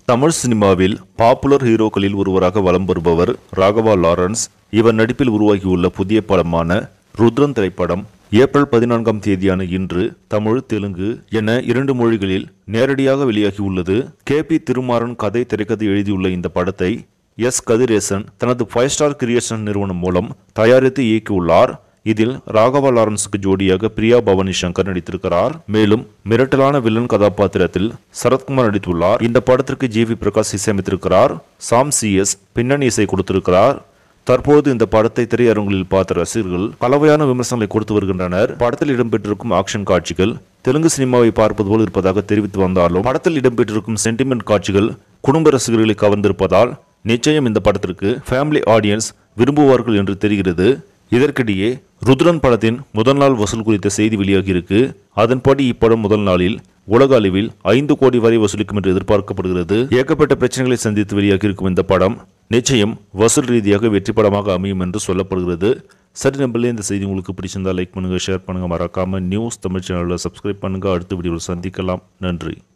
தமிழ் சினிமாவில் பாப்புலர் ஹீரோக்களில் ஒருவராக வலம் வருபவர் ராகவா லாரன்ஸ் இவர் நடிப்பில் உருவாகியுள்ள புதிய படமான ருத்ரன் திரைப்படம் ஏப்ரல் பதினான்காம் தேதியான இன்று தமிழ் தெலுங்கு என இரண்டு மொழிகளில் நேரடியாக வெளியாகியுள்ளது கே பி திருமாறன் கதை திரைக்கதை எழுதியுள்ள இந்த படத்தை எஸ் கதிரேசன் தனது ஃபைவ் ஸ்டார் கிரியேஷன் நிறுவனம் மூலம் தயாரித்து இயக்கியுள்ளார் இதில் ராகவா லாரன்ஸுக்கு ஜோடியாக பிரியா பவானி சங்கர் நடித்திருக்கிறார் மேலும் மிரட்டலான வில்லன் கதாபாத்திரத்தில் சரத்குமார் நடித்துள்ளார் இந்த படத்திற்கு ஜி வி பிரகாஷ் இசையமைத்திருக்கிறார் சாம் சி எஸ் பின்னணி இசை கொடுத்திருக்கிறார் தற்போது இந்த படத்தை திரையரங்குகளில் பார்த்த ரசிகர்கள் கலவையான விமர்சனங்களை கொடுத்து வருகின்றனர் படத்தில் இடம்பெற்றிருக்கும் ஆக்ஷன் காட்சிகள் தெலுங்கு சினிமாவை பார்ப்பது போல் இருப்பதாக தெரிவித்து வந்தாலும் படத்தில் இடம்பெற்றிருக்கும் சென்டிமெண்ட் காட்சிகள் குடும்ப ரசிகர்களை கவர்ந்திருப்பதால் நிச்சயம் இந்த படத்திற்கு ஃபேமிலி ஆடியன்ஸ் விரும்புவார்கள் என்று தெரிகிறது இதற்கிடையே ருத்ரன் படத்தின் முதல் நாள் வசூல் குறித்த செய்தி வெளியாகியிருக்கு அதன்படி இப்படம் முதல் நாளில் உலக அளவில் ஐந்து கோடி வரை வசூலிக்கும் என்று எதிர்பார்க்கப்படுகிறது ஏகப்பட்ட பிரச்சனைகளை சந்தித்து வெளியாகியிருக்கும் இந்த படம் நிச்சயம் வசூல் ரீதியாக வெற்றி படமாக அமையும் என்று சொல்லப்படுகிறது சரி நம்பளே இந்த செய்தி உங்களுக்கு பிடிச்சிருந்தா லைக் பண்ணுங்க ஷேர் பண்ணுங்க மறக்காம நியூஸ் தமிழ் சேனலில் சப்ஸ்கிரைப் பண்ணுங்க அடுத்த வீடியோவில் சந்திக்கலாம் நன்றி